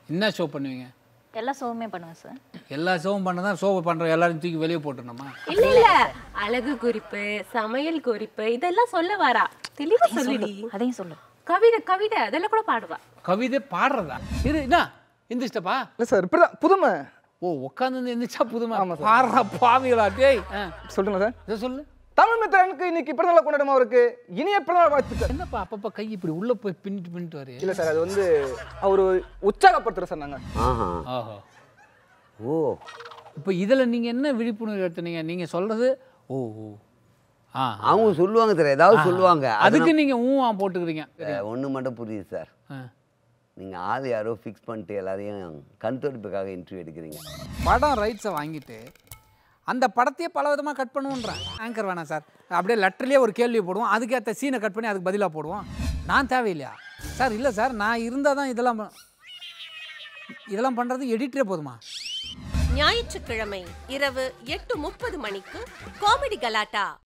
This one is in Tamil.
என்ன ஷோ பண்ணுவீங்க எல்லா ஷோவுமே பண்ணுவேன் சார் எல்லா ஷோவும் பண்ண தான் ஷோ பண்ணுற எல்லாரும் தூக்கி வெளியே போட்டுருணுமா இல்ல இல்ல அழகு குறிப்பு சமையல் குறிப்பு இதெல்லாம் சொல்ல வரா தெளிவா சொல்லுடி அதையும் சொல்லு கவிதை கவிதை அதெல்லாம் கூட பாடுவா கவிதை பாடுறதா இது என்ன எந்திரிச்சிட்டப்பா இல்லை சார் இப்படிதான் புதுமை ஓ உட்காந்து எந்திரிச்சா புதுமை ஆமா சார். பாடுறா பாவிகளா டேய் ஆ, சொல்லுங்க சார் இதை சொல்லு தமிழ் மித்திரனுக்கு இன்னைக்கு பிறந்தநாள் கொண்டாடும் அவருக்கு இனிய பிறந்தநாள் வாழ்த்துக்கள் என்னப்பா அப்பப்போ கை இப்படி உள்ள போய் பின்னிட்டு பின்னிட்டு வரு இல்லை சார் அது வந்து அவர் உற்சாகப்படுத்துகிற சார் நாங்கள் ஆஹா ஆஹா ஓ இப்போ இதில் நீங்கள் என்ன விழிப்புணர்வு எடுத்துனீங்க நீங்கள் சொல்கிறது ஓ ஓ ஆ அவங்க சொல்லுவாங்க சார் ஏதாவது சொல்லுவாங்க அதுக்கு நீங்கள் ஊவா போட்டுக்கிறீங்க ஒன்று மட்டும் புரியுது சார் ஆ. நீங்கள் ஆள் யாரோ ஃபிக்ஸ் பண்ணிட்டு எல்லாரையும் கண் துடைப்புக்காக இன்டர்வியூ எடுக்கிறீங்க படம் ரைட்ஸை வாங்கிட்டு அந்த படத்தையே பல விதமாக கட் பண்ணுவோன்றேன் ஆங்கர் வேணாம் சார் அப்படியே லெட்டர்லேயே ஒரு கேள்வி போடுவோம் அதுக்கேற்ற சீனை கட் பண்ணி அதுக்கு பதிலாக போடுவோம் நான் தேவையில்லையா சார் இல்லை சார் நான் இருந்தால் தான் இதெல்லாம் ப- இதெல்லாம் பண்ணுறது எடிட்டரே போதுமா ஞாயிற்றுக்கிழமை இரவு எட்டு முப்பது மணிக்கு காமெடி கலாட்டா